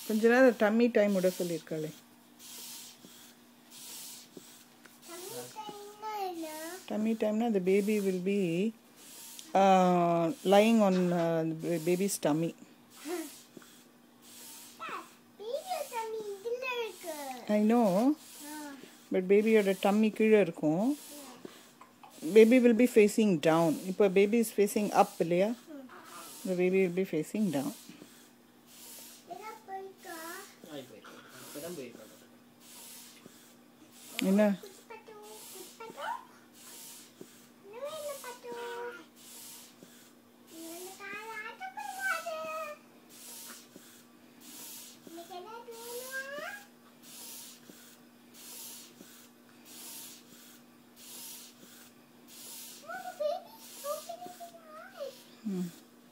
கொஞ்ச நேரம் tummy time விட சொல்லியிருக்காளே tummy time na the baby will be uh, lying on uh, the baby's tummy i know but பேபியோட tummy கீழே இருக்கும் baby will be facing down இப்போ baby is facing up இல்லையா the baby will be facing down இப்பதான் போயிருக்காங்க என்ன ம்.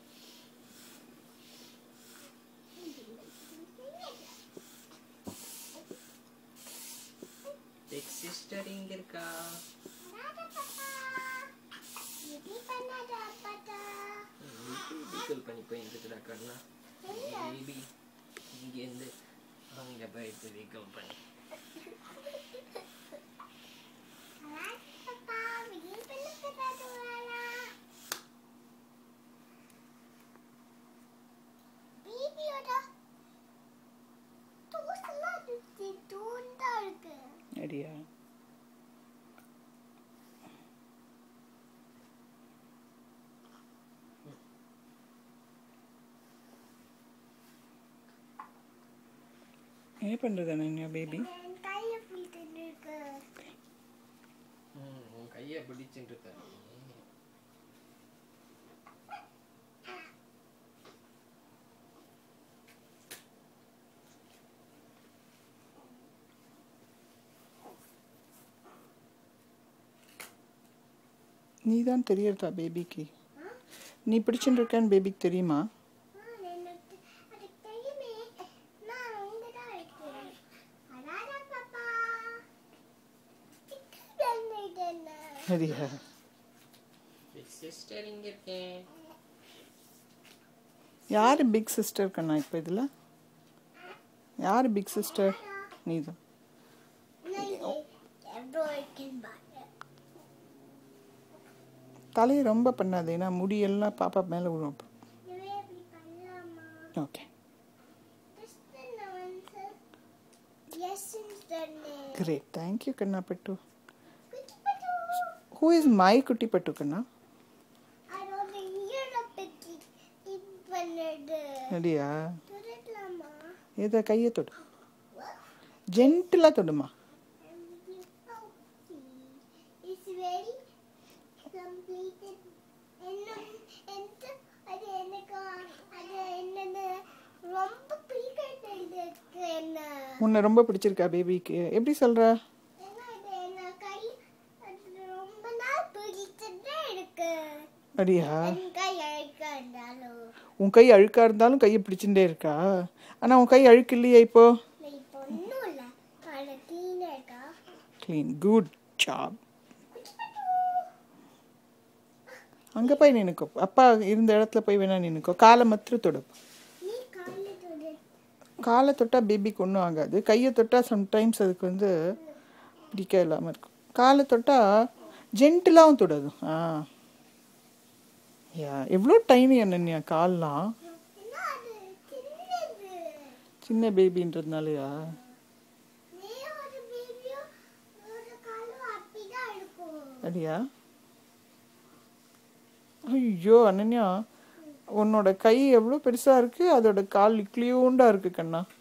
Big sister இங்க இருக்கா வீடியோல் பண்ணி போய் இருக்குடா கண்ணா பேபி இங்கேருந்து அங்கே போயிட்டு வீக்கல் பண்ணி அடியா என்ன பண்றது அனன்யா பேபி ம் உன் கையை பிடிச்சிட்டு இருக்க நீ. நீ தான் தெரியறதா பேபிக்கு நீ பிடிச்சிட்டு இருக்கேன்னு பேபிக்கு தெரியுமா அடியா பிக் சிஸ்டர் இங்க இருக்கேன் யார் பிக் சிஸ்டர் கண்ணா இப்போ இதில் யார் பிக் சிஸ்டர் நீ தான் தலையை ரொம்ப பண்ணாது ஏன்னா முடியெல்லாம் பாப்பா மேலே விழும் ஓகே கிரேட் தேங்க்யூ கண்ணா பட்டு ஹூ இஸ் மை குட்டி பட்டு கண்ணா அடியா ஏதோ கையை தொடு ஜென்டிலாக தொடுமா It's very completed. என்னும் எந்த அது எனக்கு அது என்னது ரொம்ப பிடிக்கிறது என்ன உன்னை ரொம்ப பிடிச்சிருக்கா பேபிக்கு எப்படி சொல்கிற ஏன்னா இது என்ன கை அது ரொம்ப நாள் பிடிச்சிட்டே இருக்கு அடியா என் கை அழுக்க இருந்தாலும் உன் கை அழுக்காக இருந்தாலும் கையை பிடிச்சுட்டே இருக்கா ஆனால் உன் கை அழுக்கு இல்லையா இப்போ நான் இப்போ ஒன்றும் இல்லை அது க்ளீனாக இருக்கா க்ளீன் குட் ஜாப் அங்கே போய் நின்னுக்கோ அப்பா இருந்த இடத்துல போய் வேணா நின்னுக்கோ காலை மாத்திரம் தொடு நீ காலையில் தொடு காலை தொட்டால் பேபிக்கு ஒன்றும் ஆகாது கையை தொட்டால் சம்டைம்ஸ் அதுக்கு வந்து பிடிக்க இல்லாமல் இருக்கும் காலை தொட்டால் ஜென்டிலாகவும் தொடாது ஆ யா எவ்வளோ டைனி அண்ணன்யா கால்லாம் ஏன்னா அது சின்னது சின்ன பேபின்றதுனாலயா நீ ஒரு பேபியும் ஒரு காலும் அப்படிதான் இருக்கும் அடியா ஐயோ அனன்யா உன்னோட கை எவ்வளோ பெருசாக இருக்குது அதோட கால் இக்லியூண்டாக இருக்குது கண்ணா